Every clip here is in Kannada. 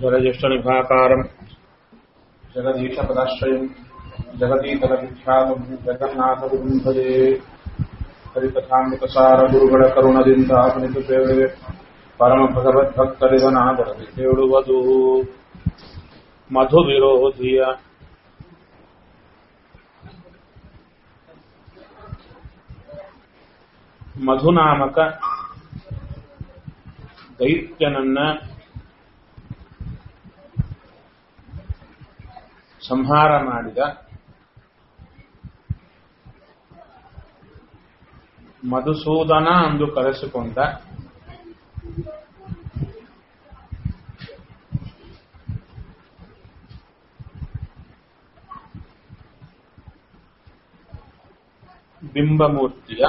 जलज्येष्ठनिभाकारम् जगदीशपदाश्रयम् जगदीतलविख्यातम् जगन्नाथगुरुम् भजे ಹರಿಕಥಾಮೃತಸಾರ ಕರುಣದಿಂದ ಆತ್ಮಿಕ ಸೇವೆ ಪರಮ ಭಗವದ್ಭಕ್ತರಿವನಾದರದಿ ಕೇಳುವುದು ಮಧು ವಿರೋಧಿಯ ಮಧುನಾಮಕ ದೈತ್ಯನನ್ನ ಸಂಹಾರ ಮಾಡಿದ ಮಧುಸೂದನ ಎಂದು ಕರೆಸಿಕೊಂಡ ಬಿಂಬಮೂರ್ತಿಯ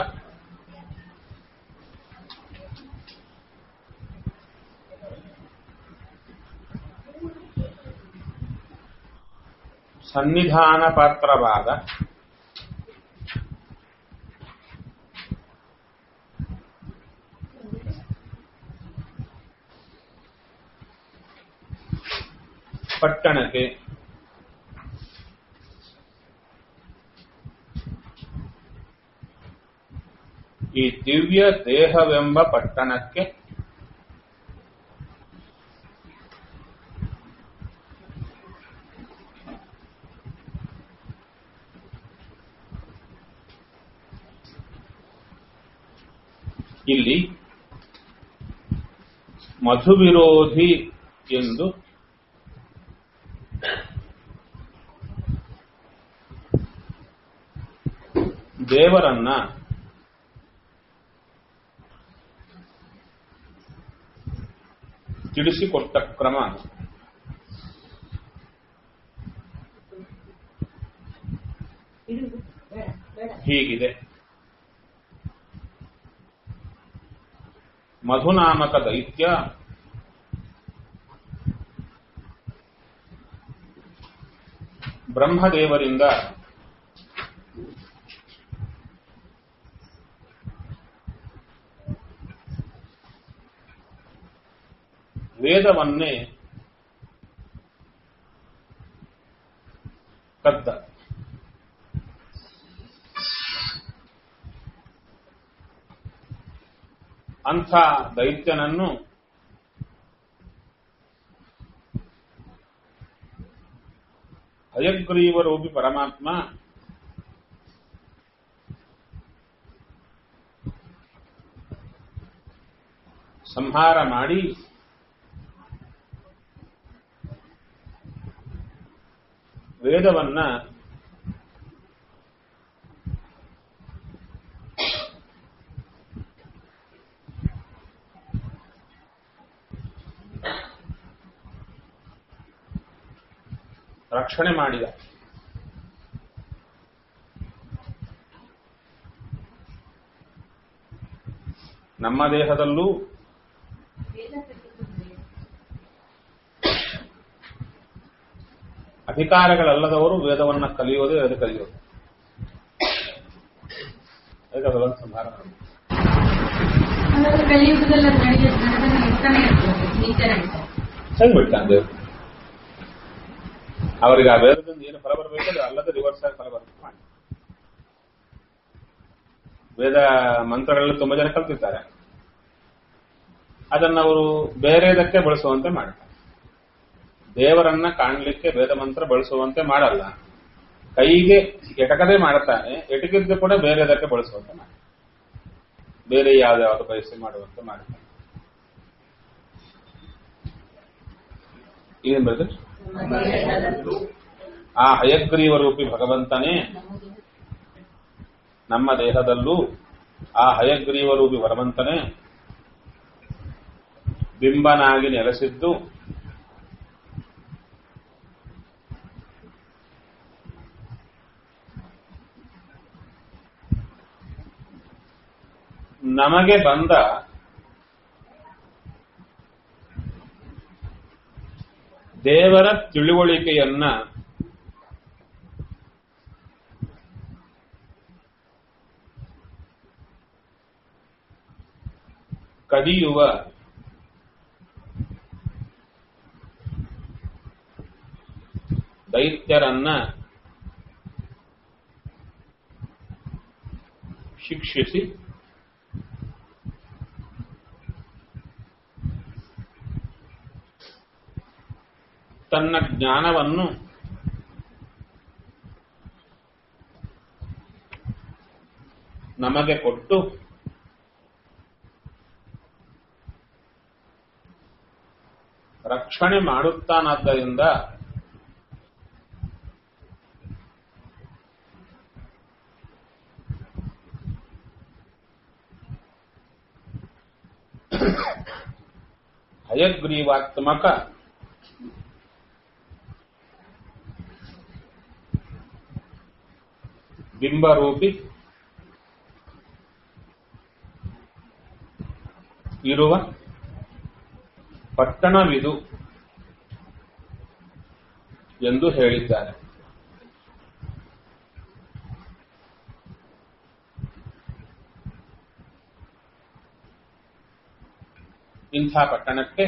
ಸನ್ನಿಧಾನ ಪಾತ್ರವಾದ ಪಟ್ಟಣಕ್ಕೆ ಈ ದಿವ್ಯ ದೇಹವೆಂಬ ಪಟ್ಟಣಕ್ಕೆ ಇಲ್ಲಿ ಮಧುವಿರೋಧಿ ಎಂದು ದೇವರನ್ನ ತಿಳಿಸಿಕೊಟ್ಟ ಕ್ರಮ ಹೀಗಿದೆ ಮಧುನಾಮಕ ದೈತ್ಯ ಬ್ರಹ್ಮದೇವರಿಂದ ವೇದವನ್ನೇ ಕದ್ದ ಅಂಥ ದೈತ್ಯನನ್ನು ಹಯಗ್ರೀವರೂಪಿ ಪರಮಾತ್ಮ ಸಂಹಾರ ಮಾಡಿ ವೇದವನ್ನ ರಕ್ಷಣೆ ಮಾಡಿದ ನಮ್ಮ ದೇಹದಲ್ಲೂ ಅಧಿಕಾರಗಳಲ್ಲದವರು ವೇದವನ್ನ ಕಲಿಯೋದೇ ವೇದ ಕಲಿಯೋದು ಅದಕ್ಕೆ ಭಗವಂತ ಸಂಹಾರ ಮಾಡಿದ. ಹಾಗಾದ್ರೆ ಕಲಿಯುಗದಲ್ಲ ನಡೆದ ನಡೆದ ಇರ್ತಾನೆ ಇರ್ತದೆ ನೀಚರ ಹೆಂಗ್ ಬಿಡ್ತಾನೆ ದೇವ್ರು ಅವರಿಗೆ ಆ ವೇದದಿಂದ ಏನು ಫಲ ಬರಬೇಕು ಅದು ಅಲ್ಲದೆ ರಿವರ್ಸ್ ಆಗಿ ಫಲ ಬರುತ್ತೆ ಮಾಡಿ ವೇದ ಮಂತ್ರಗಳಲ್ಲಿ ತುಂಬಾ ಜನ ಕಲ್ತಿದ್ದಾರೆ ಅದನ್ನ ಅವರು ಬೇರೆದಕ್ಕೆ ಬಳಸುವಂತೆ ಮಾಡ್ತಾರೆ ದೇವರನ್ನ ಕಾಣ್ಲಿಕ್ಕೆ ವೇದ ಮಂತ್ರ ಬಳಸುವಂತೆ ಮಾಡಲ್ಲ ಕೈಗೆ ಎಟಕದೆ ಮಾಡ್ತಾನೆ ಎಟಕಿದ್ದು ಕೂಡ ಬೇರೆದಕ್ಕೆ ಬಳಸುವಂತೆ ಮಾಡ್ತಾನೆ ಬೇರೆ ಯಾವ್ದಾವ್ದು ಬಯಸಿ ಮಾಡುವಂತೆ ಮಾಡ್ತಾನೆ ಏನ್ ಬರ್ತದೆ ಆ ಹಯಗ್ರೀವ ರೂಪಿ ಭಗವಂತನೇ ನಮ್ಮ ದೇಹದಲ್ಲೂ ಆ ಹಯಗ್ರೀವ ರೂಪಿ ಭಗವಂತನೇ ಬಿಂಬನಾಗಿ ನೆಲೆಸಿದ್ದು ನಮಗೆ ಬಂದ ದೇವರ ತಿಳುವಳಿಕೆಯನ್ನ ಕದಿಯುವ ದೈತ್ಯರನ್ನ ಶಿಕ್ಷಿಸಿ ತನ್ನ ಜ್ಞಾನವನ್ನು ನಮಗೆ ಕೊಟ್ಟು ರಕ್ಷಣೆ ಮಾಡುತ್ತಾನಾದ್ದರಿಂದ ಹಯಗ್ರೀವಾತ್ಮಕ ಬಿಂಬರೂಪಿ ಇರುವ ಪಟ್ಟಣವಿದು ಎಂದು ಹೇಳಿದ್ದಾರೆ ಇಂಥ ಪಟ್ಟಣಕ್ಕೆ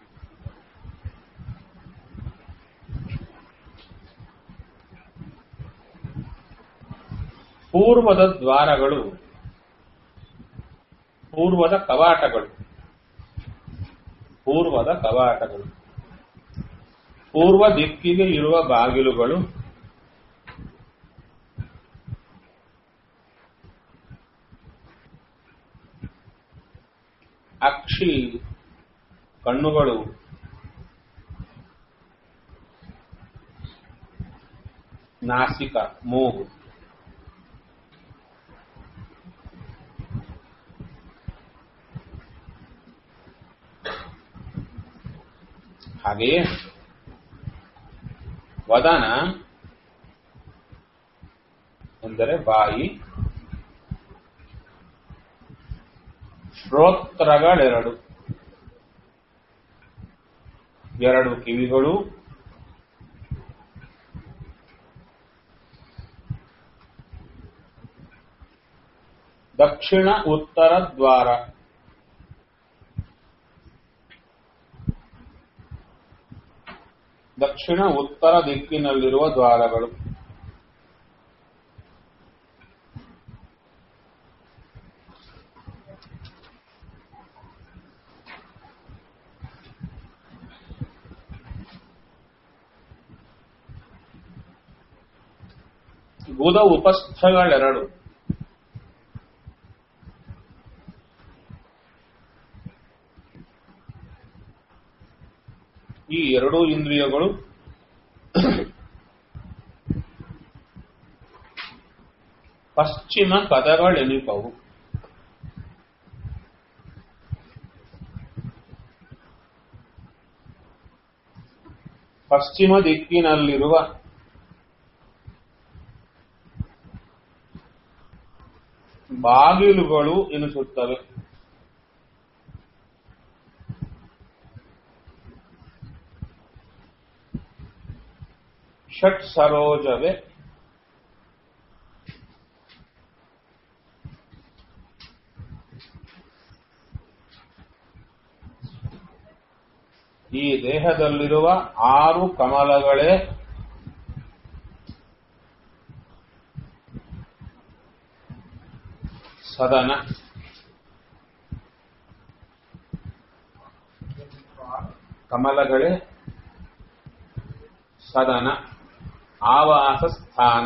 ಪೂರ್ವದ ದ್ವಾರಗಳು ಪೂರ್ವದ ಕವಾಟಗಳು ಪೂರ್ವದ ಕವಾಟಗಳು ಪೂರ್ವ ದಿಕ್ಕಿಗೆ ಇರುವ ಬಾಗಿಲುಗಳು ಅಕ್ಷಿ ಕಣ್ಣುಗಳು ನಾಸಿಕ ಮೂಗು ಹಾಗೆಯೇ ವದನ ಎಂದರೆ ಬಾಯಿ ಶ್ರೋತ್ರಗಳೆರಡು ಎರಡು ಕಿವಿಗಳು ದಕ್ಷಿಣ ಉತ್ತರ ದ್ವಾರ ದಕ್ಷಿಣ ಉತ್ತರ ದಿಕ್ಕಿನಲ್ಲಿರುವ ದ್ವಾರಗಳು ಗುದ ಉಪಸ್ಥಗಳೆರಡು ಈ ಎರಡೂ ಇಂದ್ರಿಯಗಳು ಪಶ್ಚಿಮ ಪದಗಳೆನಿಪವು ಪಶ್ಚಿಮ ದಿಕ್ಕಿನಲ್ಲಿರುವ ಬಾಗಿಲುಗಳು ಎನಿಸುತ್ತವೆ ಷಟ್ ಸರೋಜವೇ ಈ ದೇಹದಲ್ಲಿರುವ ಆರು ಕಮಲಗಳೇ ಸದನ ಕಮಲಗಳೇ ಸದನ ಆವಾಸ ಸ್ಥಾನ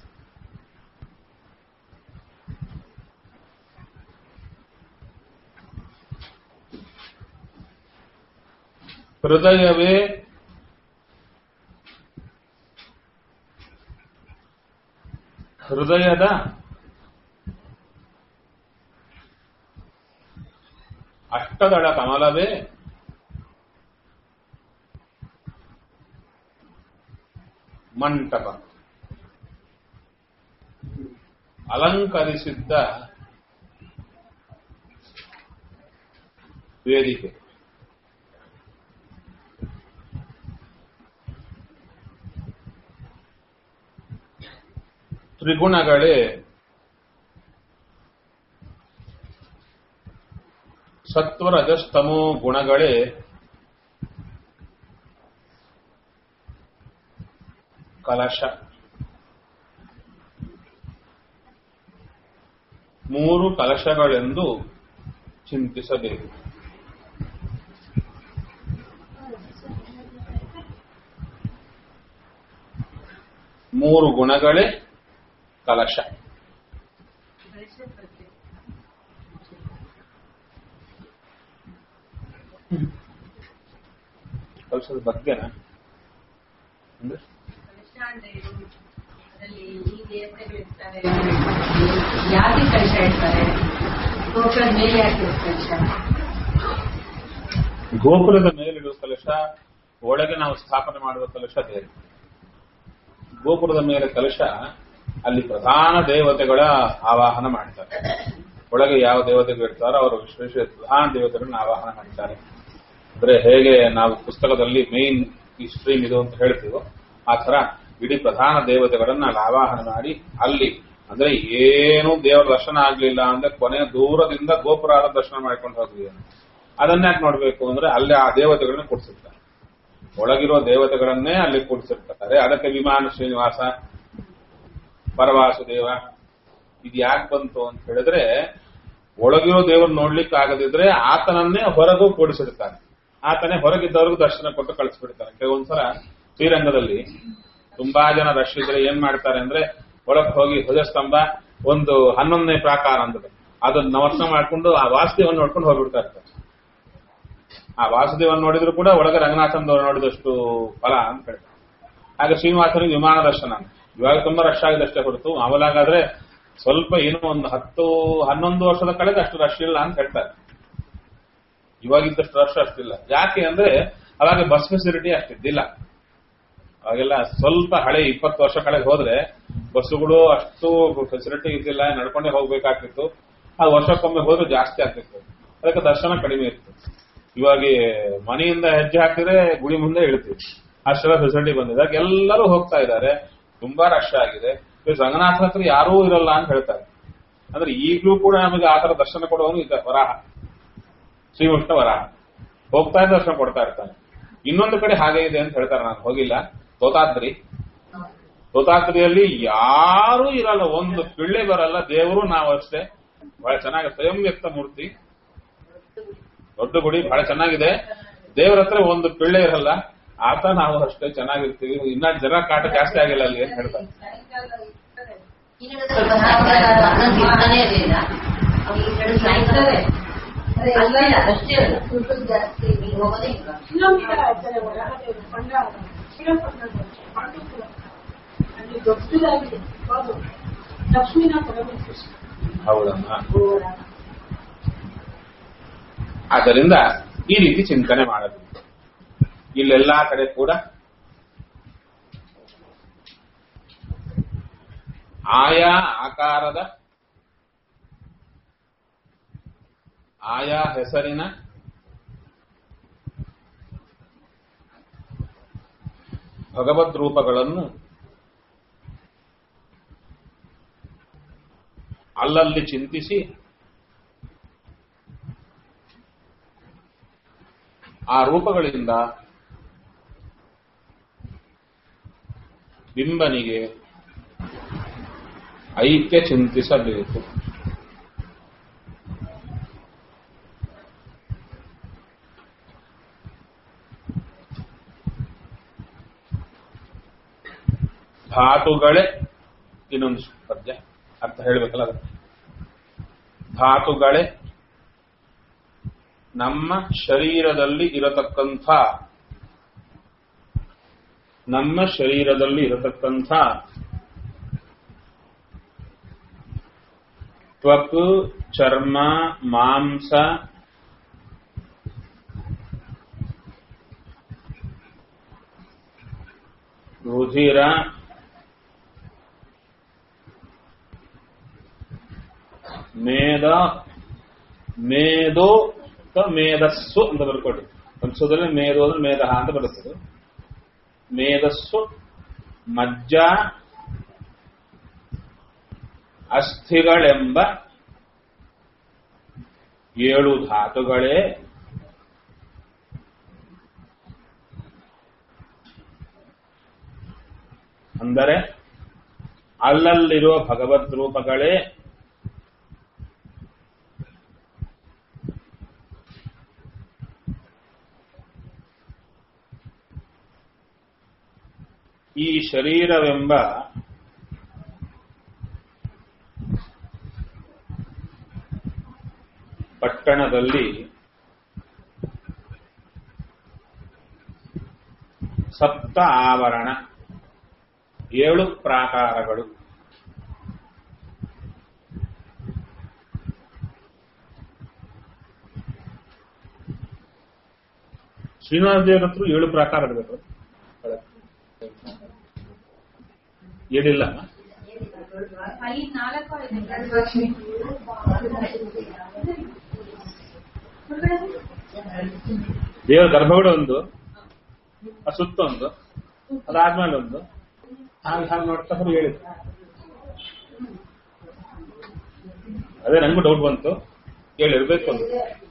ಹೃದಯವೇ ಹೃದಯದ ಅಷ್ಟದಳ ಕಮಲವೇ ಮಂಟಪ ಅಲಂಕರಿಸಿದ್ದ ವೇದಿಕೆ ತ್ರಿಗುಣಗಳೇ ಸತ್ವರಜಸ್ತಮೋ ಗುಣಗಳೇ ಕಲಶ ಮೂರು ಕಲಶಗಳೆಂದು ಚಿಂತಿಸಬೇಕು ಮೂರು ಗುಣಗಳೇ ಕಲಶ ಕಲಶದ ಬಗ್ಗೆನಾ ಅಂದ್ರೆ ಕಲಶ ಅಂದ್ರೆ ಏನು? ಅದರಲ್ಲಿ ಈ ದೇವತೆಗಳಿರ್ತಾರೆ ಯಾಕೆ ಕಲಶ ಇಡ್ತಾರೆ ಗೋಪುರದ ಮೇಲೆ ಯಾಕೆ ಕಲಶ ಗೋಪುರದ ಮೇಲಿಡುವ ಕಲಶ ಒಳಗೆ ನಾವು ಸ್ಥಾಪನೆ ಮಾಡುವ ಕಲಶ ಬೇರೆ ಗೋಪುರದ ಮೇಲೆ ಕಲಶ ಅಲ್ಲಿ ಪ್ರಧಾನ ದೇವತೆಗಳ ಆವಾಹನ ಮಾಡ್ತಾರೆ ಒಳಗೆ ಯಾವ ದೇವತೆಗಳು ಇರ್ತಾರೋ ಅವರು ವಿಶೇಷ ಪ್ರಧಾನ ದೇವತೆಗಳನ್ನ ಆವಾಹನ ಮಾಡ್ತಾರೆ ಅಂದ್ರೆ ಹೇಗೆ ನಾವು ಪುಸ್ತಕದಲ್ಲಿ ಮೇನ್ ಈ ಸ್ಟ್ರೀಮ್ ಇದು ಅಂತ ಹೇಳ್ತೀವೋ ಆ ತರ ಇಡೀ ಪ್ರಧಾನ ದೇವತೆಗಳನ್ನ ಅಲ್ಲಿ ಆವಾಹನ ಮಾಡಿ ಅಲ್ಲಿ ಅಂದ್ರೆ ಏನು ದೇವರ ದರ್ಶನ ಆಗ್ಲಿಲ್ಲ ಅಂದ್ರೆ ಕೊನೆಯ ದೂರದಿಂದ ಗೋಪುರದ ದರ್ಶನ ಮಾಡ್ಕೊಂಡು ಹೋದ್ವಿ ಅದನ್ನ ಯಾಕೆ ನೋಡ್ಬೇಕು ಅಂದ್ರೆ ಅಲ್ಲಿ ಆ ದೇವತೆಗಳನ್ನ ಕೂಡಿಸಿರ್ತಾರೆ ಒಳಗಿರುವ ದೇವತೆಗಳನ್ನೇ ಅಲ್ಲಿ ಕೂಡಿಸಿರ್ತಾರೆ ಅದಕ್ಕೆ ವಿಮಾನ ಶ್ರೀನಿವಾಸ ಪರವಾಸುದೇವ ಇದು ಯಾಕೆ ಬಂತು ಅಂತ ಹೇಳಿದ್ರೆ ಒಳಗಿರೋ ದೇವರು ನೋಡ್ಲಿಕ್ಕೆ ಆಗದಿದ್ರೆ ಆತನನ್ನೇ ಹೊರಗೂ ಕೂಡಿಸಿರ್ತಾರೆ ಆತನೇ ಹೊರಗಿದ್ದವ್ರಿಗೂ ದರ್ಶನ ಕೊಟ್ಟು ಕಳಿಸ್ಬಿಡ್ತಾರೆ ಕೆಲವೊಂದ್ಸಲ ಶ್ರೀರಂಗದಲ್ಲಿ ತುಂಬಾ ಜನ ರಶ್ ಇದ್ರೆ ಏನ್ ಮಾಡ್ತಾರೆ ಅಂದ್ರೆ ಒಳಗ್ ಹೋಗಿ ಧ್ವಜಸ್ತಂಭ ಒಂದು ಹನ್ನೊಂದನೇ ಪ್ರಾಕಾರ ಅಂದ್ರೆ ಅದನ್ನ ನಮಸ್ಕಾರ ಮಾಡ್ಕೊಂಡು ಆ ವಾಸುದೇವನ್ನ ನೋಡ್ಕೊಂಡು ಹೋಗ್ಬಿಡ್ತಾ ಇರ್ತಾರೆ ಆ ವಾಸುದೇವನ್ ನೋಡಿದ್ರು ಕೂಡ ಒಳಗೆ ರಂಗನಾಥನ್ ನೋಡಿದಷ್ಟು ಫಲ ಅಂತ ಹೇಳ್ತಾರೆ ಹಾಗೆ ಶ್ರೀನಿವಾಸನಿಗೆ ವಿಮಾನ ದರ್ಶನ ಇವಾಗ ತುಂಬಾ ರಶ್ ಆಗಿದೆ ಅಷ್ಟೇ ಹೊರತು ಮಾಮೂಲಾಗಾದ್ರೆ ಸ್ವಲ್ಪ ಏನೋ ಒಂದು ಹತ್ತು ಹನ್ನೊಂದು ವರ್ಷದ ಕಳೆದ ಅಷ್ಟು ರಶ್ ಇಲ್ಲ ಅಂತ ಹೇಳ್ತಾರೆ ಇವಾಗಿದ್ದಷ್ಟು ರಶ್ ಅಷ್ಟಿಲ್ಲ ಯಾಕೆ ಅಂದ್ರೆ ಅವಾಗ ಬಸ್ ಫೆಸಿಲಿಟಿ ಅಷ್ಟಿದ್ದಿಲ್ಲ ಅವಾಗೆಲ್ಲ ಸ್ವಲ್ಪ ಹಳೆ ಇಪ್ಪತ್ತು ವರ್ಷ ಕಳೆಗೆ ಹೋದ್ರೆ ಬಸ್ಸುಗಳು ಅಷ್ಟು ಫೆಸಿಲಿಟಿ ಇದ್ದಿಲ್ಲ ನಡ್ಕೊಂಡೇ ಹೋಗ್ಬೇಕಾಗ್ತಿತ್ತು ಅದು ವರ್ಷಕ್ಕೊಮ್ಮೆ ಹೋದ್ರೆ ಜಾಸ್ತಿ ಆಗ್ತಿತ್ತು ಅದಕ್ಕೆ ದರ್ಶನ ಕಡಿಮೆ ಇತ್ತು ಇವಾಗ ಮನೆಯಿಂದ ಹೆಜ್ಜೆ ಹಾಕಿದ್ರೆ ಗುಡಿ ಮುಂದೆ ಇಳ್ತೀವಿ ಅಷ್ಟೆಲ್ಲ ಫೆಸಿಲಿಟಿ ಬಂದಿದೆ ಅದಕ್ಕೆ ಎಲ್ಲರೂ ಹೋಗ್ತಾ ಇದ್ದಾರೆ ತುಂಬಾ ರಶ್ ಆಗಿದೆ ಇವತ್ತು ರಂಗನಾಥನ ಹತ್ರ ಯಾರೂ ಇರಲ್ಲ ಅಂತ ಹೇಳ್ತಾರೆ ಅಂದ್ರೆ ಈಗಲೂ ಕೂಡ ನಮಗೆ ಆ ತರ ದರ್ಶನ ಕೊಡುವವನು ಇದ್ದ ವರಾಹ ಶ್ರೀಕೃಷ್ಣ ವರಾಹ ಹೋಗ್ತಾ ಇದ್ದ ದರ್ಶನ ಕೊಡ್ತಾ ಇರ್ತಾನೆ ಇನ್ನೊಂದು ಕಡೆ ಹಾಗೆ ಇದೆ ಅಂತ ಹೇಳ್ತಾರೆ ನಾನು ಹೋಗಿಲ್ಲ ತೋತಾದ್ರಿ ತೋತಾದ್ರಿಯಲ್ಲಿ ಯಾರೂ ಇರಲ್ಲ ಒಂದು ಪಿಳ್ಳೆ ಬರಲ್ಲ ದೇವರು ನಾವು ಅಷ್ಟೇ ಬಹಳ ಚೆನ್ನಾಗಿ ಸ್ವಯಂ ವ್ಯಕ್ತ ಮೂರ್ತಿ ದೊಡ್ಡ ಗುಡಿ ಬಹಳ ಚೆನ್ನಾಗಿದೆ ದೇವರ ಹತ್ರ ಒಂದು ಪಿಳ್ಳೆ ಇರಲ್ಲ ಆತ ನಾವು ಅಷ್ಟೇ ಚೆನ್ನಾಗಿರ್ತೀವಿ ಇನ್ನ ಜನ ಕಾಟ ಜಾಸ್ತಿ ಆಗಿಲ್ಲ ಅಲ್ಲಿ ಅಂತ ಹೇಳ್ತಾರೆ ಈ ಕಡೆ ಸ್ವಲ್ಪ ಸಾಯಂಕಾಲ ಅನ್ನೊಂದು ಇರ್ತಾನೆ ಇರಲಿಲ್ಲ ಈ ಕಡೆ ಸಾಯಂಕಾಲ ಅಷ್ಟೇ ಅಷ್ಟೇ ಅಲ್ಲ ದುಡ್ಡು ಜಾಸ್ತಿ ಈಗ ಹೋಗೋದೇ ಇಲ್ಲ ಕಿಲೋಮೀಟರ್ ಆಗ್ತಾರೆ ಒಳಗಡೆ ಬಂಡ ಶ್ರೀರಂಗಪಟ್ಟಣ ಪಾಂಡವಪುರ ಅಲ್ಲಿ ದೊಡ್ಡದಾಗಿದೆ ಹೌದು ಲಕ್ಷ್ಮೀನಾಥ ರಮಕೃಷ್ಣ ಹೌದಮ್ಮ ಆದ್ದರಿಂದ ಈ ರೀತಿ ಚಿಂತನೆ ಮಾಡಬೇಕು ಇಲ್ಲೆಲ್ಲಾ ಕಡೆ ಕೂಡ ಆಯಾ ಆಕಾರದ ಆಯಾ ಹೆಸರಿನ ಭಗವದ್ ರೂಪಗಳನ್ನು ಅಲ್ಲಲ್ಲಿ ಚಿಂತಿಸಿ ಆ ರೂಪಗಳಿಂದ ಬಿಂಬನಿಗೆ ಐಕ್ಯ ಚಿಂತಿಸಬೇಕು ಧಾತುಗಳೇ ಇನ್ನೊಂದು ಪದ್ಯ ಅರ್ಥ ಹೇಳಬೇಕಲ್ಲ ಅದಕ್ಕೆ ಧಾತುಗಳೇ ನಮ್ಮ ಶರೀರದಲ್ಲಿ ಇರತಕ್ಕಂಥ ನಮ್ಮ ಶರೀರದಲ್ಲಿ ಇರತಕ್ಕಂಥ ತ್ವಕ್ ಚರ್ಮ ಮಾಂಸ ರುಧಿರ ಮೇದ ಮೇದೋ ಅಥವಾ ಮೇಧಸ್ಸು ಅಂತ ಬರ್ಕೊಡಿ ಸಂಸ್ಕೃತದಲ್ಲಿ ಮೇದು ಅಂದ್ರೆ ಮೇಧಃ ಅಂತ ಬರುತ್ತದೆ ಮೇಧಸ್ಸು ಮಜ್ಜ ಅಸ್ಥಿಗಳೆಂಬ ಏಳು ಧಾತುಗಳೇ ಅಂದರೆ ಅಲ್ಲಲ್ಲಿರುವ ಭಗವದ್ ರೂಪಗಳೇ ಈ ಶರೀರವೆಂಬ ಪಟ್ಟಣದಲ್ಲಿ ಸಪ್ತ ಆವರಣ ಏಳು ಪ್ರಾಕಾರಗಳು ಶ್ರೀನಿವಾಸ ದೇವರ ಹತ್ರ ಏಳು ಪ್ರಾಕಾರ ಇರಬೇಕು ಏಳಿಲ್ಲ ಐದು ನಾಲ್ಕು ಐದು ದೇವರ ಗರ್ಭಗುಡಿ ಒಂದು ಆ ಸುತ್ತ ಒಂದು ಅದಾದ್ಮೇಲೆ ಒಂದು ಹಾಗೆ ಹಾಗೆ ನೋಡ್ತಾ ಹೋಗಿ ಹೇಳಿದ್ರು ಅದೇ ನಂಗೂ ಡೌಟ್ ಬಂತು ಹೇಳಿರ್ಬೇಕು ಅಂತ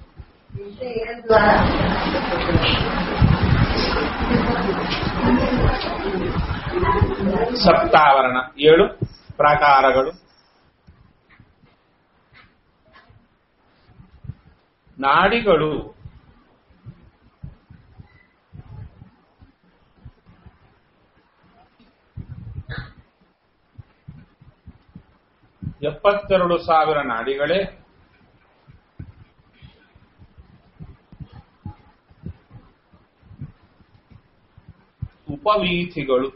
ಸಪ್ತಾವರಣ ಏಳು ಪ್ರಾಕಾರಗಳು ನಾಡಿಗಳು ಎಪ್ಪತ್ತೆರಡು ಸಾವಿರ ನಾಡಿಗಳೇ ಉಪವೀಥಿಗಳು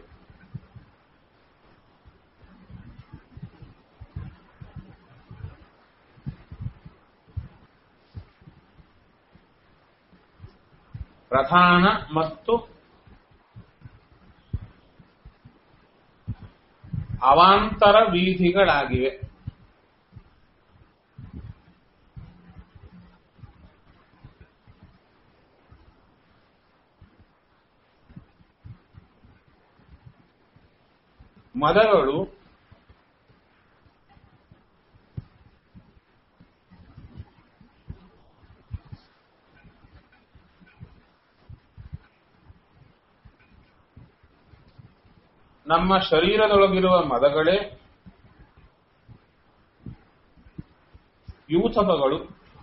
ಪ್ರಧಾನ ಮತ್ತು ಅವಾಂತರ ವೀಥಿಗಳಾಗಿವೆ ಮದಗಳು ನಮ್ಮ ಶರೀರದೊಳಗಿರುವ ಮದಗಳೇ ಯೂಥಕಗಳು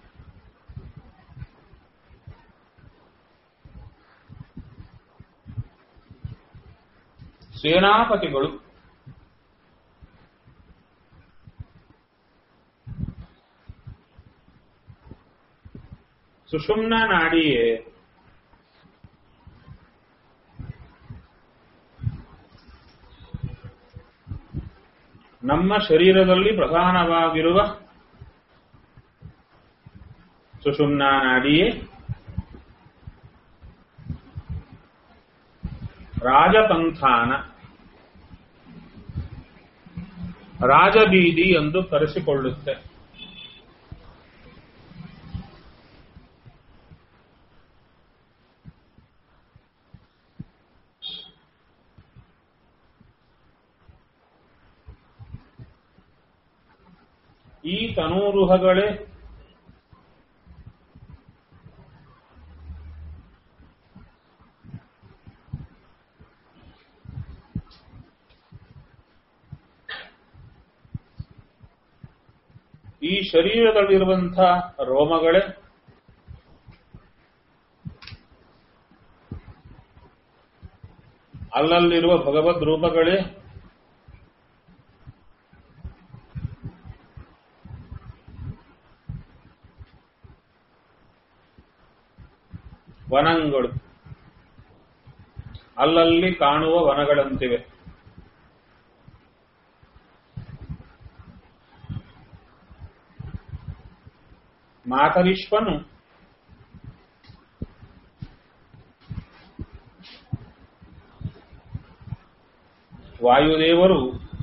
ಸೇನಾಪತಿಗಳು ಸುಷುಮ್ನ ನಾಡಿಯೇ ನಮ್ಮ ಶರೀರದಲ್ಲಿ ಪ್ರಧಾನವಾಗಿರುವ ಸುಷುಮ್ನ ನಾಡಿಯೇ ರಾಜಪಂಥಾನ ರಾಜಬೀದಿ ಎಂದು ಕರೆಸಿಕೊಳ್ಳುತ್ತೆ ಈ ತನೂರುಹಗಳೇ ಈ ಶರೀರದಲ್ಲಿರುವಂಥ ರೋಮಗಳೇ ಅಲ್ಲಲ್ಲಿರುವ ಭಗವದ್ ರೂಪಗಳೇ ವನಗಳು ಅಲ್ಲಲ್ಲಿ ಕಾಣುವ ವನಗಳಂತಿವೆ ಮಾತರಿಶ್ವನು ವಾಯುದೇವರು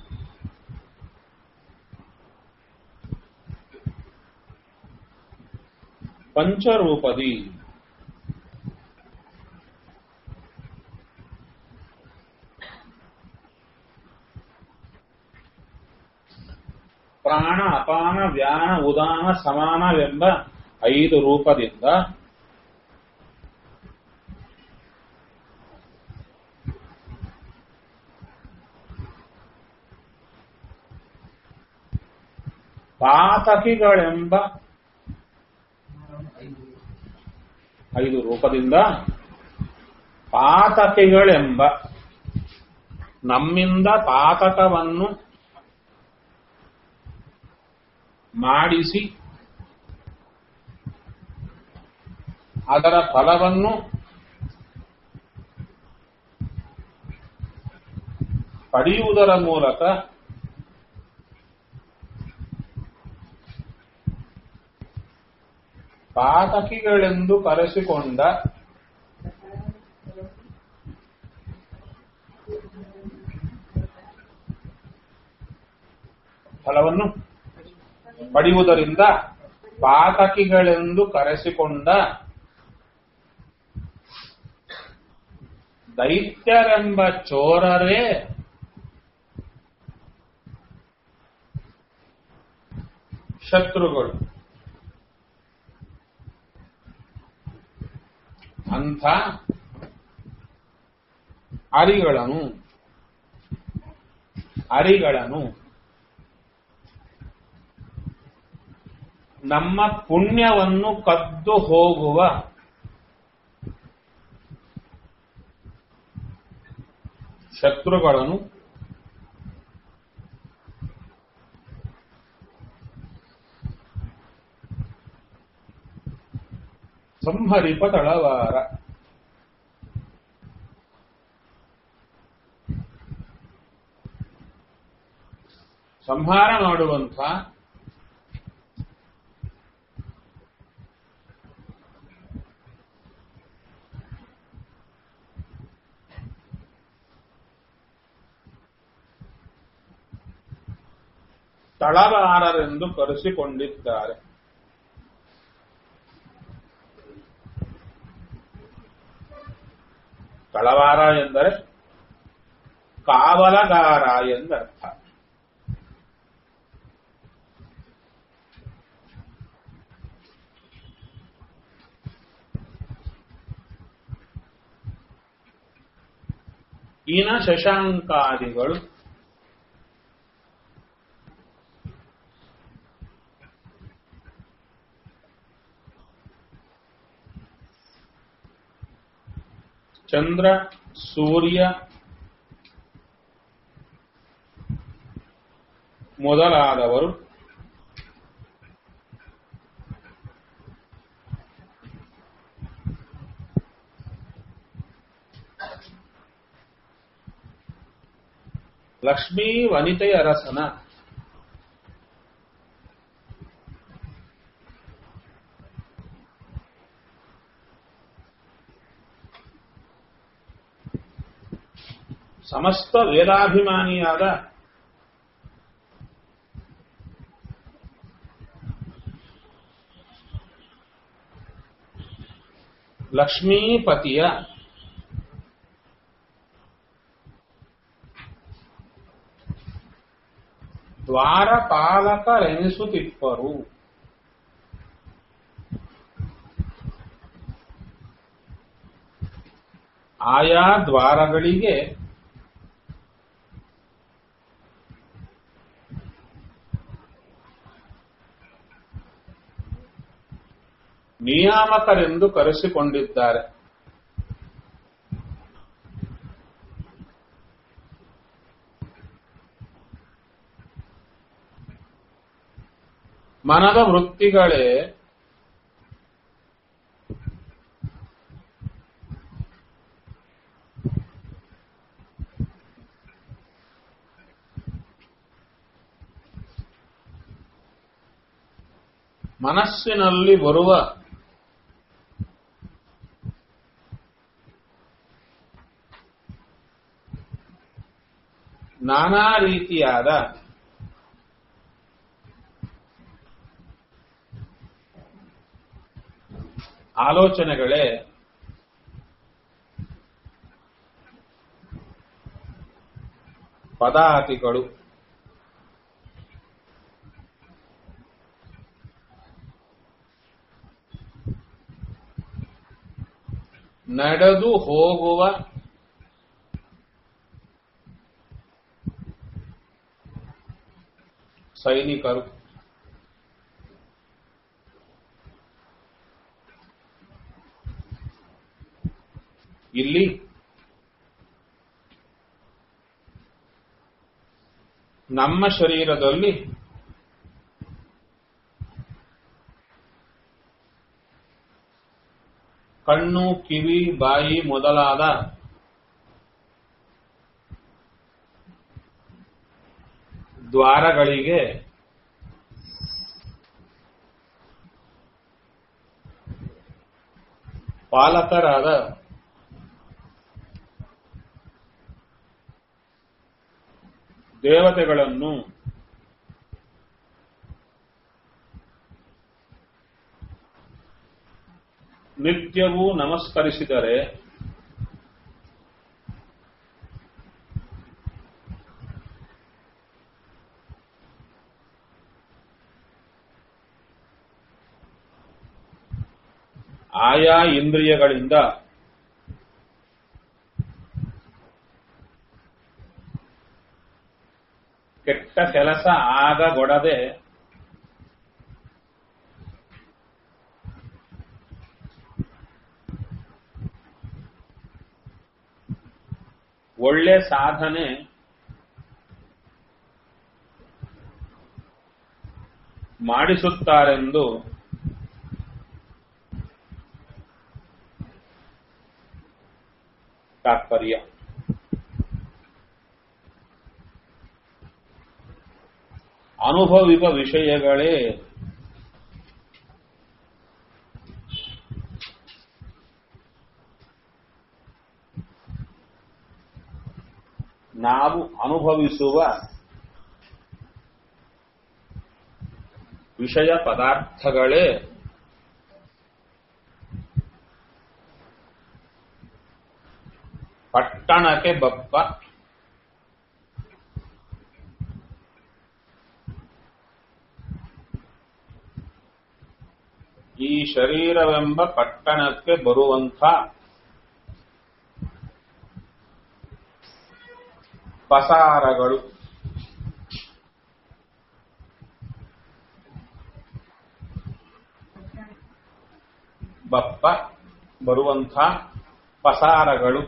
ಪಂಚರೂಪದಿ ಪ್ರಾಣ ಅಪಾನ ವ್ಯಾನ ಉದಾನ ಸಮಾನವೆಂಬ ಐದು ರೂಪದಿಂದ ಪಾತಕಿಗಳೆಂಬ ಐದು ರೂಪದಿಂದ ಪಾತಕಿಗಳೆಂಬ ನಮ್ಮಿಂದ ಪಾತಕವನ್ನು ಮಾಡಿಸಿ ಅದರ ಫಲವನ್ನು ಪಡೆಯುವುದರ ಮೂಲಕ ಪಾತಕಿಗಳೆಂದು ಕರೆಸಿಕೊಂಡ ಫಲವನ್ನು ಪಡೆಯುವುದರಿಂದ ಪಾತಕಿಗಳೆಂದು ಕರೆಸಿಕೊಂಡ ದೈತ್ಯರೆಂಬ ಚೋರರೇ ಶತ್ರುಗಳು ಅಂಥ ಅರಿಗಳನ್ನು ಅರಿಗಳನ್ನು ನಮ್ಮ ಪುಣ್ಯವನ್ನು ಕದ್ದು ಹೋಗುವ ಶತ್ರುಗಳನ್ನು ಸಂಹರಿಪ ತಳವಾರ ಸಂಹಾರ ಮಾಡುವಂಥ ತಳವಾರರೆಂದು ಕರೆಸಿಕೊಂಡಿದ್ದಾರೆ ತಳವಾರ ಎಂದರೆ ಕಾವಲಗಾರ ಎಂದರ್ಥ ಈನ ಶಶಾಂಕಾದಿಗಳು ಚಂದ್ರ ಸೂರ್ಯ ಮೊದಲಾದವರು ಲಕ್ಷ್ಮೀ ವನಿತೆಯ ಅರಸನ ಸಮಸ್ತ ವೇದಾಭಿಮಾನಿಯಾದ ಲಕ್ಷ್ಮೀಪತಿಯ ದ್ವಾರಪಾಲಕರೆನಿಸುತ್ತಿಪ್ಪರು ಆಯಾ ದ್ವಾರಗಳಿಗೆ ನಿಯಾಮಕರೆಂದು ಕರೆಸಿಕೊಂಡಿದ್ದಾರೆ ಮನದ ವೃತ್ತಿಗಳೇ ಮನಸ್ಸಿನಲ್ಲಿ ಬರುವ ನಾನಾ ರೀತಿಯಾದ ಆಲೋಚನೆಗಳೇ ಪದಾತಿಗಳು ನಡೆದು ಹೋಗುವ ಸೈನಿಕರು ಇಲ್ಲಿ ನಮ್ಮ ಶರೀರದಲ್ಲಿ ಕಣ್ಣು ಕಿವಿ ಬಾಯಿ ಮೊದಲಾದ ದ್ವಾರಗಳಿಗೆ ಪಾಲಕರಾದ ದೇವತೆಗಳನ್ನು ನಿತ್ಯವೂ ನಮಸ್ಕರಿಸಿದರೆ ಆಯಾ ಇಂದ್ರಿಯಗಳಿಂದ ಕೆಟ್ಟ ಕೆಲಸ ಆಗಗೊಡದೆ ಒಳ್ಳೆ ಸಾಧನೆ ಮಾಡಿಸುತ್ತಾರೆಂದು ತಾತ್ಪರ್ಯ ಅನುಭವಿಕ ವಿಷಯಗಳೇ ನಾವು ಅನುಭವಿಸುವ ವಿಷಯ ಪದಾರ್ಥಗಳೇ ಪಟ್ಟಣಕ್ಕೆ ಬಪ್ಪ ಈ ಶರೀರವೆಂಬ ಪಟ್ಟಣಕ್ಕೆ ಬರುವಂಥ ಪಸಾರಗಳು ಬಪ್ಪ ಬರುವಂಥ ಪಸಾರಗಳು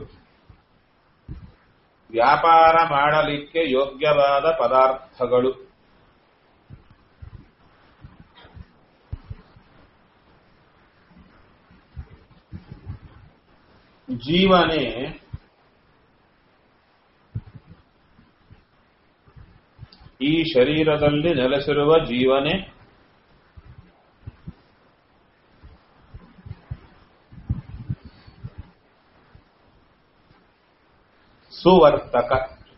ವ್ಯಾಪಾರ ಮಾಡಲಿಕ್ಕೆ ಯೋಗ್ಯವಾದ ಪದಾರ್ಥಗಳು ಜೀವನೇ ಈ ಶರೀರದಲ್ಲಿ ನೆಲೆಸಿರುವ ಜೀವನೇ ಸುವರ್ತಕ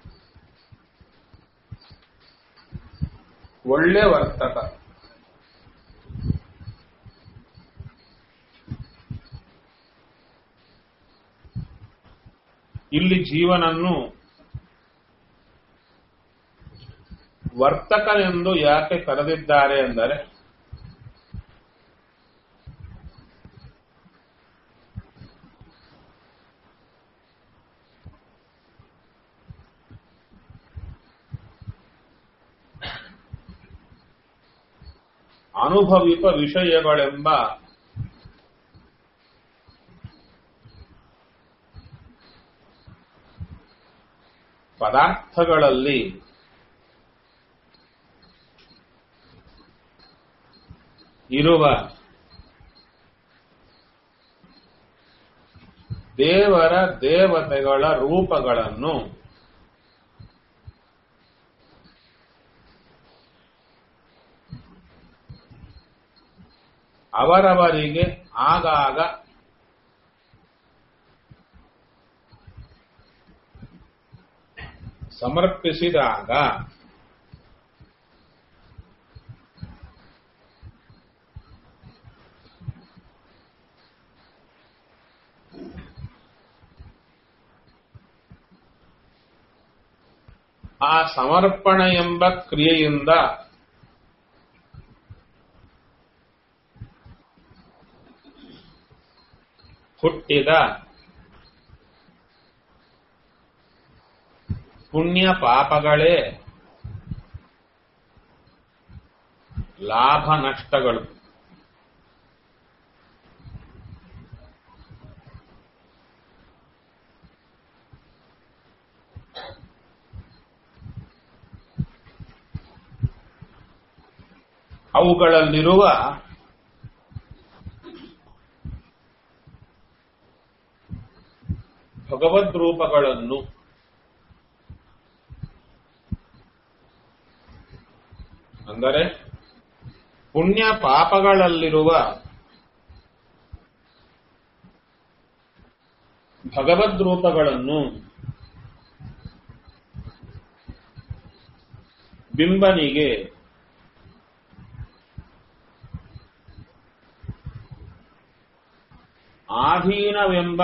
ಒಳ್ಳೆ ವರ್ತಕ ಇಲ್ಲಿ ಜೀವನನ್ನು ವರ್ತಕನೆಂದು ಯಾಕೆ ಕರೆದಿದ್ದಾರೆ ಎಂದರೆ ಅನುಭವಿಕ ವಿಷಯಗಳೆಂಬ ಪದಾರ್ಥಗಳಲ್ಲಿ ಇರುವ ದೇವರ ದೇವತೆಗಳ ರೂಪಗಳನ್ನು ಅವರವರಿಗೆ ಆಗಾಗ ಸಮರ್ಪಿಸಿದಾಗ ಆ ಸಮರ್ಪಣೆ ಎಂಬ ಕ್ರಿಯೆಯಿಂದ ಹುಟ್ಟಿದ ಪುಣ್ಯ ಪಾಪಗಳೇ ಲಾಭ ನಷ್ಟಗಳು ಅವುಗಳಲ್ಲಿರುವ ಭಗವದ್ ರೂಪಗಳನ್ನು ಅಂದರೆ ಪುಣ್ಯ ಪಾಪಗಳಲ್ಲಿರುವ ಭಗವದ್ ರೂಪಗಳನ್ನು ಬಿಂಬನಿಗೆ ಆಧೀನವೆಂಬ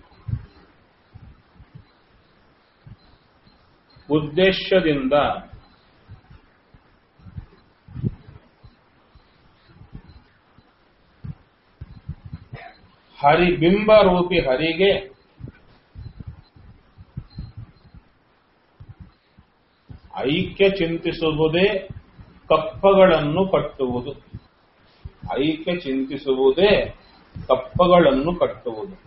ಉದ್ದೇಶದಿಂದ ಹರಿ ಬಿಂಬರೂಪಿ ಹರಿಗೆ ಐಕ್ಯ ಚಿಂತಿಸುವುದೇ ಕಪ್ಪಗಳನ್ನು ಕಟ್ಟುವುದು ಐಕ್ಯ ಚಿಂತಿಸುವುದೇ ಕಪ್ಪಗಳನ್ನು ಕಟ್ಟುವುದು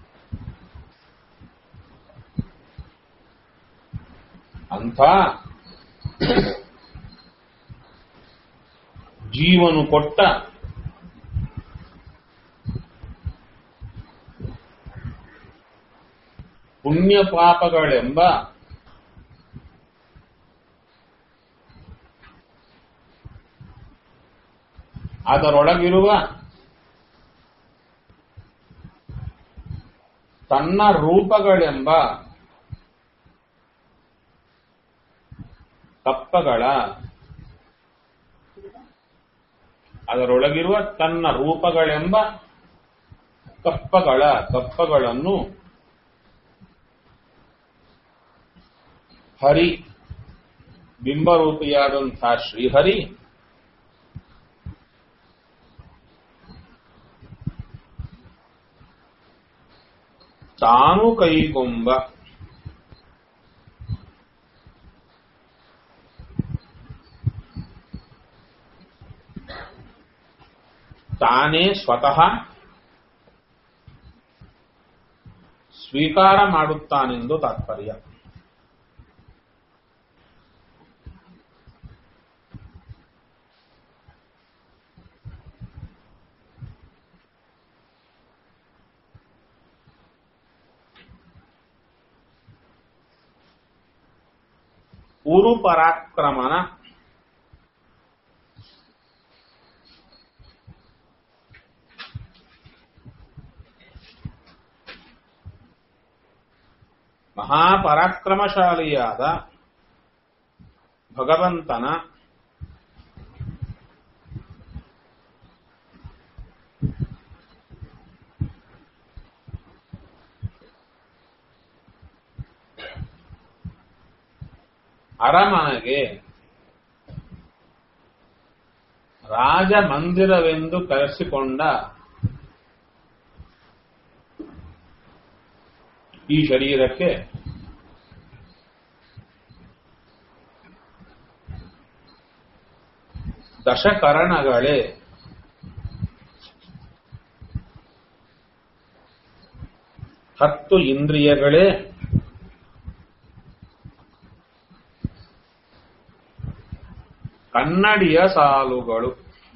ಅಂಥ ಜೀವನು ಕೊಟ್ಟ ಪುಣ್ಯ ಪಾಪಗಳೆಂಬ ಅದರೊಳಗಿರುವ ತನ್ನ ರೂಪಗಳೆಂಬ ಕಪ್ಪಗಳ ಅದರೊಳಗಿರುವ ತನ್ನ ರೂಪಗಳೆಂಬ ಕಪ್ಪಗಳ ಕಪ್ಪಗಳನ್ನು ಹರಿ ಬಿಂಬರೂಪಿಯಾದಂತಹ ಶ್ರೀಹರಿ ತಾನು ಕೈಗೊಂಬ ತಾನೇ ಸ್ವತಃ ಸ್ವೀಕಾರ ಮಾಡುತ್ತಾನೆಂದು ತಾತ್ಪರ್ಯ ಉರು ಪರಾಕ್ರಮನ ಮಹಾಪರಾಕ್ರಮಶಾಲಿಯಾದ ಭಗವಂತನ ಅರಮನೆಗೆ ರಾಜಮಂದಿರವೆಂದು ಕರೆಸಿಕೊಂಡ ಈ ಶರೀರಕ್ಕೆ ದಶಕರಣಗಳೇ ಹತ್ತು ಇಂದ್ರಿಯಗಳೇ ಕನ್ನಡಿಯ ಸಾಲುಗಳು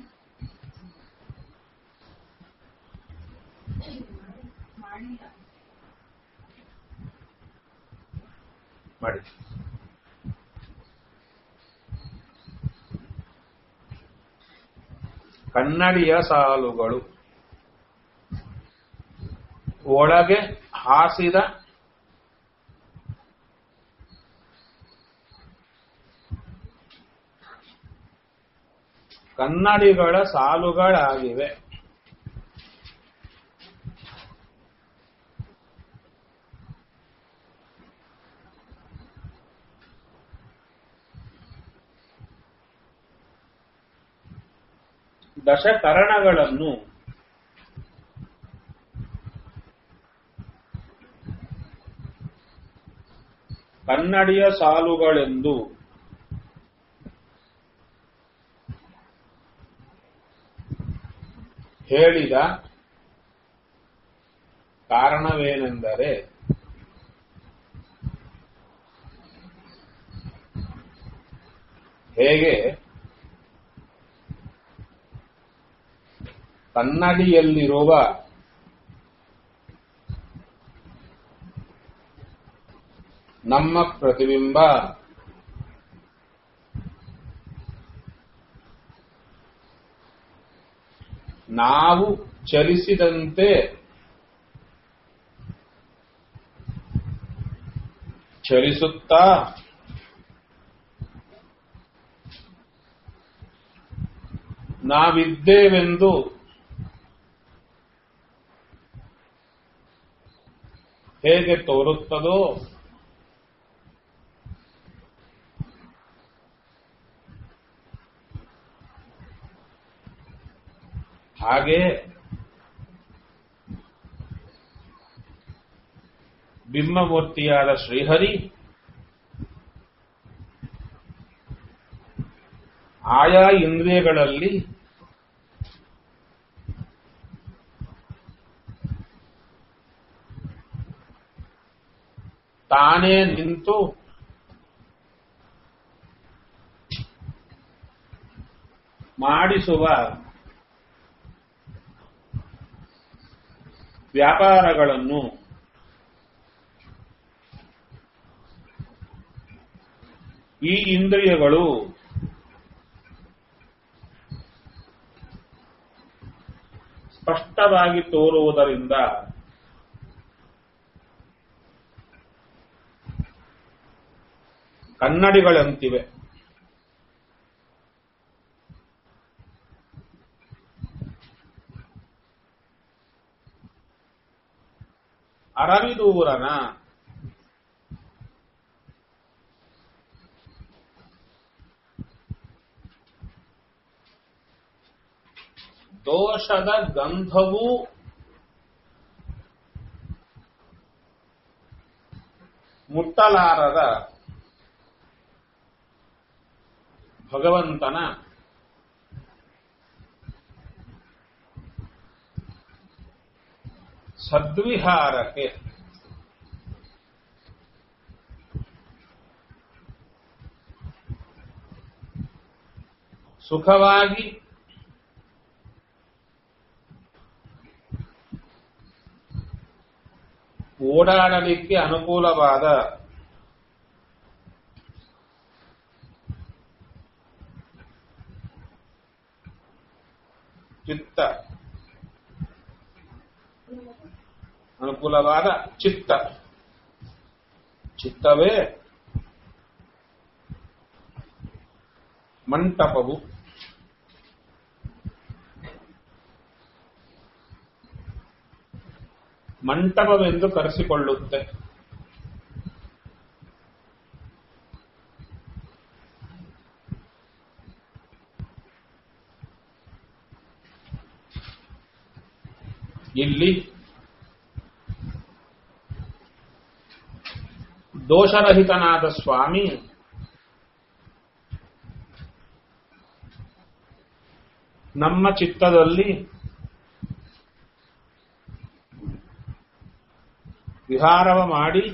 ಮಾಡಿ ಕನ್ನಡಿಯ ಸಾಲುಗಳು ಒಳಗೆ ಹಾಸಿದ ಕನ್ನಡಿಗಳ ಸಾಲುಗಳಾಗಿವೆ ದಶಕರಣಗಳನ್ನು ಕನ್ನಡಿಯ ಸಾಲುಗಳೆಂದು ಹೇಳಿದ ಕಾರಣವೇನೆಂದರೆ ಹೇಗೆ ಕನ್ನಡಿಯಲ್ಲಿರುವ ನಮ್ಮ ಪ್ರತಿಬಿಂಬ ನಾವು ಚಲಿಸಿದಂತೆ ಚಲಿಸುತ್ತಾ ನಾವಿದ್ದೇವೆಂದು ಹೇಗೆ ತೋರುತ್ತದೋ ಹಾಗೆ ಬಿಂಬಮೂರ್ತಿಯಾದ ಶ್ರೀಹರಿ ಆಯಾ ಇಂದ್ರಿಯಗಳಲ್ಲಿ ತಾನೇ ನಿಂತು ಮಾಡಿಸುವ ವ್ಯಾಪಾರಗಳನ್ನು ಈ ಇಂದ್ರಿಯಗಳು ಸ್ಪಷ್ಟವಾಗಿ ತೋರುವುದರಿಂದ ಕನ್ನಡಿಗಳಂತಿವೆ ಅರವಿದೂರನ ದೋಷದ ಗಂಧವೂ ಮುಟ್ಟಲಾರದ ಭಗವಂತನ ಸದ್ವಿಹಾರಕ್ಕೆ ಸುಖವಾಗಿ ಓಡಾಡಲಿಕ್ಕೆ ಅನುಕೂಲವಾದ ಚಿತ್ತ ಅನುಕೂಲವಾದ ಚಿತ್ತ ಚಿತ್ತವೇ ಮಂಟಪವು ಮಂಟಪವೆಂದು ಕರೆಸಿಕೊಳ್ಳುತ್ತೆ ಇಲ್ಲಿ ದೋಷರಹಿತನಾದ ಸ್ವಾಮಿ ನಮ್ಮ ಚಿತ್ತದಲ್ಲಿ ವಿಹಾರವ ಮಾಡಿ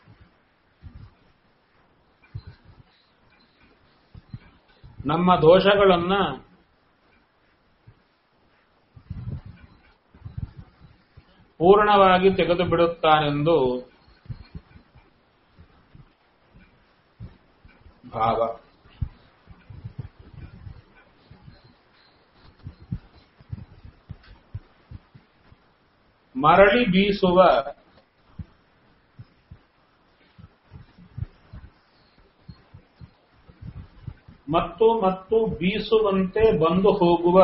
ನಮ್ಮ ದೋಷಗಳನ್ನ ಪೂರ್ಣವಾಗಿ ತೆಗೆದು ಬಿಡುತ್ತಾನೆಂದು ಭಾವ ಮರಳಿ ಬೀಸುವ ಮತ್ತು ಮತ್ತು ಬೀಸುವಂತೆ ಬಂದು ಹೋಗುವ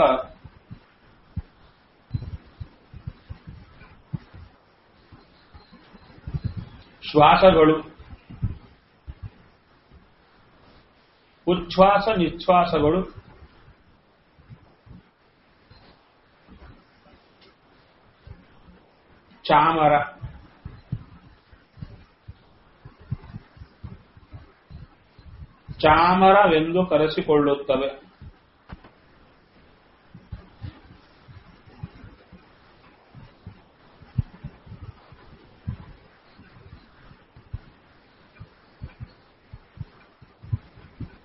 ಶ್ವಾಸಗಳು ಉಚ್ಛ್ವಾಸ ನಿಶ್ವಾಸಗಳು ಚಾಮರ ಚಾಮರವೆಂದು ಕರೆಸಿಕೊಳ್ಳುತ್ತವೆ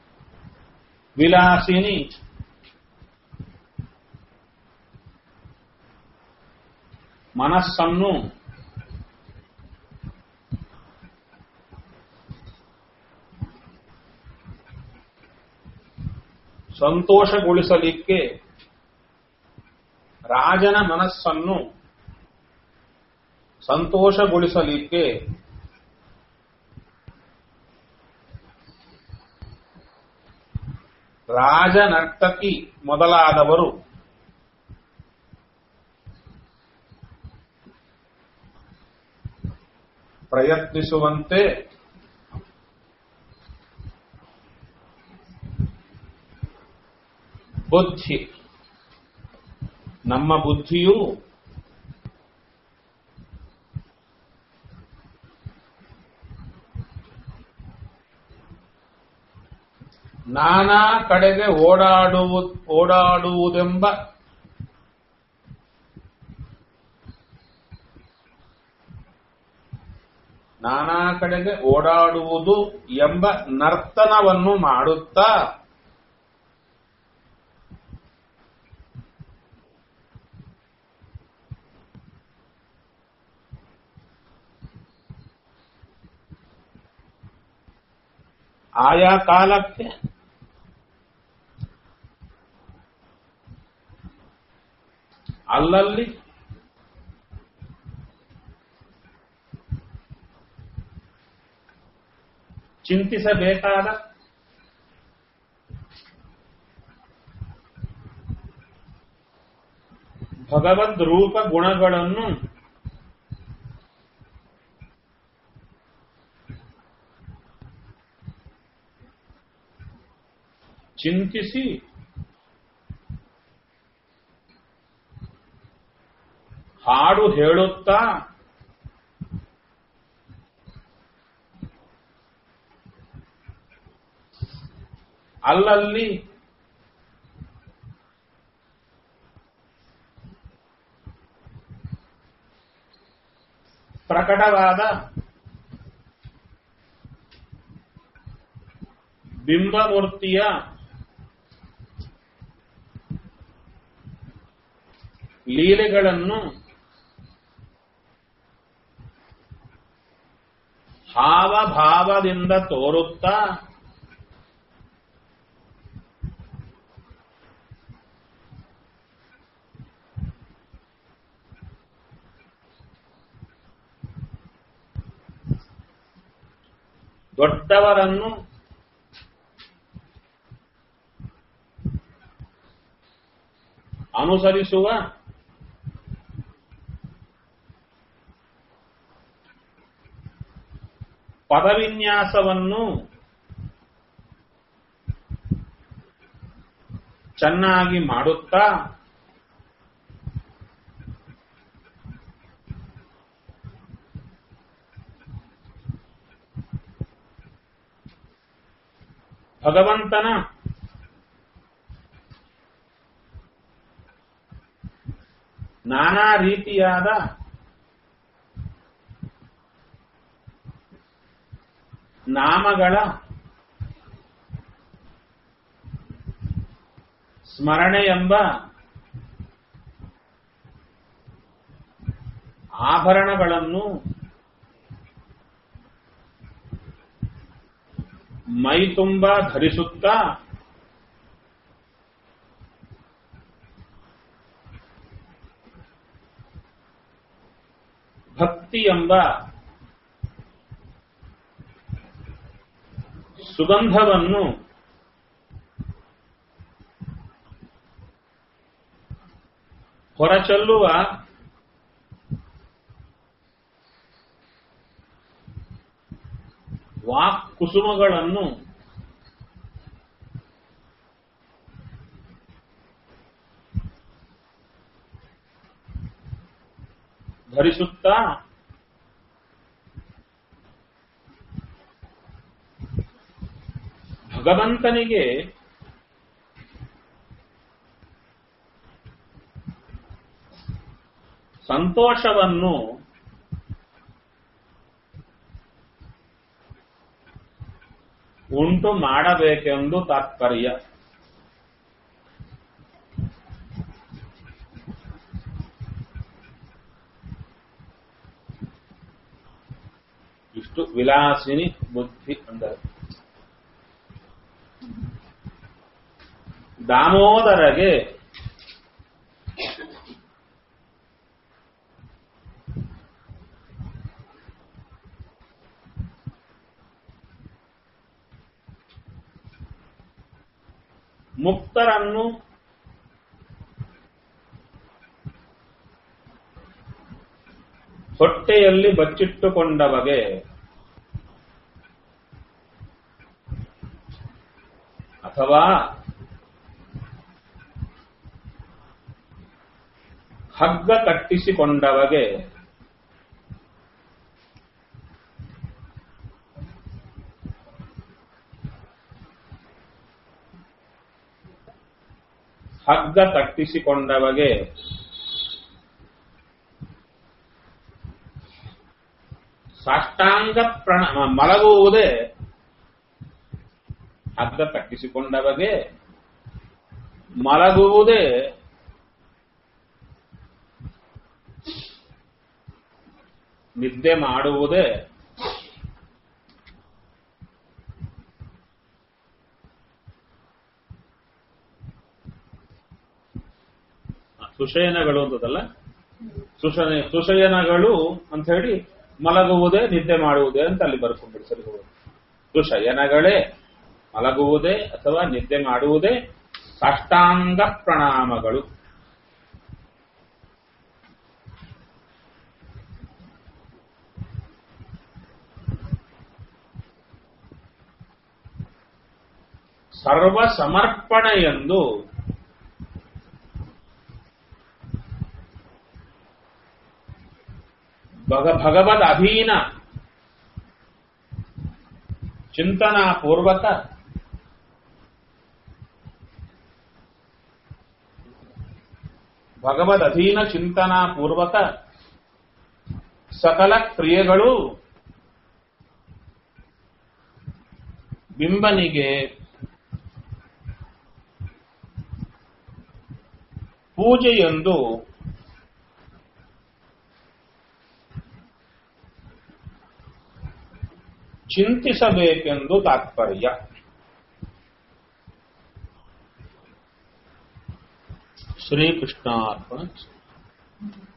ವಿಲಾಸಿನಿ ಮನಸ್ಸನ್ನು ಸಂತೋಷಗೊಳಿಸಲಿಕ್ಕೆ ರಾಜನ ಮನಸ್ಸನ್ನು ಸಂತೋಷಗೊಳಿಸಲಿಕ್ಕೆ ರಾಜನರ್ತಕಿ ಮೊದಲಾದವರು ಪ್ರಯತ್ನಿಸುವಂತೆ ಬುದ್ಧಿ ನಮ್ಮ ಬುದ್ಧಿಯು ನಾನಾ ಕಡೆಗೆ ಓಡಾಡುವು ಓಡಾಡುವುದೆಂಬ ನಾನಾ ಕಡೆಗೆ ಓಡಾಡುವುದು ಎಂಬ ನರ್ತನವನ್ನು ಮಾಡುತ್ತಾ ಆಯಾ ಕಾಲಕ್ಕೆ ಅಲ್ಲಲ್ಲಿ ಚಿಂತಿಸಬೇಕಾದ ಭಗವದ್ ರೂಪ ಗುಣಗಳನ್ನು ಚಿಂತಿಸಿ ಹಾಡು ಹೇಳುತ್ತಾ ಅಲ್ಲಲ್ಲಿ ಪ್ರಕಟವಾದ ಬಿಂಬಮೂರ್ತಿಯ ಲೀಲೆಗಳನ್ನು ಹಾವಭಾವದಿಂದ ತೋರುತ್ತಾ ದೊಡ್ಡವರನ್ನು ಅನುಸರಿಸುವ ಪದವಿನ್ಯಾಸವನ್ನು ಚೆನ್ನಾಗಿ ಮಾಡುತ್ತಾ ಭಗವಂತನ ನಾನಾ ರೀತಿಯಾದ ನಾಮಗಳ ಸ್ಮರಣೆ ಎಂಬ ಆಭರಣಗಳನ್ನು ಮೈ ತುಂಬ ಧರಿಸುತ್ತಾ ಭಕ್ತಿ ಎಂಬ ಸುಗಂಧವನ್ನು ಹೊರಚೆಲ್ಲುವ ವಾಕ್ ಕುಸುಮಗಳನ್ನು ಧರಿಸುತ್ತಾ ಭಗವಂತನಿಗೆ ಸಂತೋಷವನ್ನು ಉಂಟು ಮಾಡಬೇಕೆಂದು ತಾತ್ಪರ್ಯ ಇಷ್ಟು ವಿಲಾಸಿನಿ ಬುದ್ಧಿ ಅಂದರೆ ದಾಮೋದರಗೆ ಮುಕ್ತರನ್ನು ಹೊಟ್ಟೆಯಲ್ಲಿ ಬಚ್ಚಿಟ್ಟುಕೊಂಡವಗೆ ಅಥವಾ ಹಗ್ಗ ಕಟ್ಟಿಸಿಕೊಂಡವಗೆ ಹಗ್ಗ ಕಟ್ಟಿಸಿಕೊಂಡವಗೆ ಸಾಷ್ಟಾಂಗ ಪ್ರಣ ಮಲಗುವುದೇ ಹಗ್ಗ ಕಟ್ಟಿಸಿಕೊಂಡವಗೆ ಮಲಗುವುದೇ ನಿದ್ದೆ ಮಾಡುವುದೇ ಸುಶಯನಗಳು ಅಂತದಲ್ಲ ಸುಶಯ ಸುಶಯನಗಳು ಅಂತ ಹೇಳಿ ಮಲಗುವುದೇ ನಿದ್ದೆ ಮಾಡುವುದೇ ಅಂತ ಅಲ್ಲಿ ಬರ್ಕೊಂಡ್ಬಿಡಿ ಸರಿ ಹೋಗೋದು ಸುಶಯನಗಳೇ ಮಲಗುವುದೇ ಅಥವಾ ನಿದ್ದೆ ಮಾಡುವುದೇ ಸಾಷ್ಟಾಂಗ ಪ್ರಣಾಮಗಳು ಸರ್ವ ಸಮರ್ಪಣೆಯೆಂದು ಭಗ ಭಗವದ್ ಅಧೀನ ಚಿಂತನಾ ಪೂರ್ವಕ ಭಗವದ್ ಅಧೀನ ಚಿಂತನಾ ಪೂರ್ವಕ ಸಕಲ ಕ್ರಿಯೆಗಳು ಬಿಂಬನಿಗೆ ಪೂಜೆಯೆಂದು ಚಿಂತಿಸಬೇಕೆಂದು ತಾತ್ಪರ್ಯ ಶ್ರೀಕೃಷ್ಣಾರ್ಪಣ